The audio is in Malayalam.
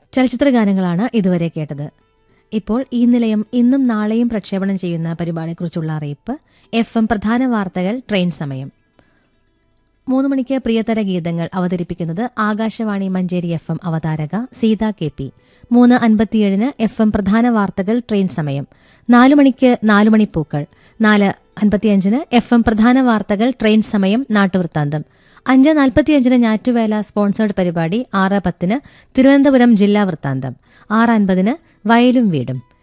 ചലച്ചിത്ര ഗാനങ്ങളാണ് ഇതുവരെ കേട്ടത് ഇപ്പോൾ ഈ നിലയം ഇന്നും നാളെയും പ്രക്ഷേപണം ചെയ്യുന്ന പരിപാടിയെക്കുറിച്ചുള്ള അറിയിപ്പ് എഫ് എം പ്രധാന വാർത്തകൾ ട്രെയിൻ സമയം മൂന്ന് മണിക്ക് പ്രിയതര ഗീതങ്ങൾ അവതരിപ്പിക്കുന്നത് ആകാശവാണി മഞ്ചേരി എഫ് എം അവതാരക സീത കെ പി മൂന്ന് അൻപത്തിയേഴിന് എഫ് എം പ്രധാന വാർത്തകൾ ട്രെയിൻ സമയം നാലു മണിക്ക് നാലു മണിപ്പൂക്കൾ നാല് അൻപത്തിയഞ്ചിന് എഫ് എം പ്രധാന വാർത്തകൾ ട്രെയിൻ സമയം നാട്ടുവൃത്താന്തം അഞ്ച് നാൽപ്പത്തിയഞ്ചിന് ഞാറ്റുവേല സ്പോൺസേഡ് പരിപാടി ആറ് പത്തിന് തിരുവനന്തപുരം ജില്ലാ വൃത്താന്തം ആറ് അൻപതിന് വയലും വീടും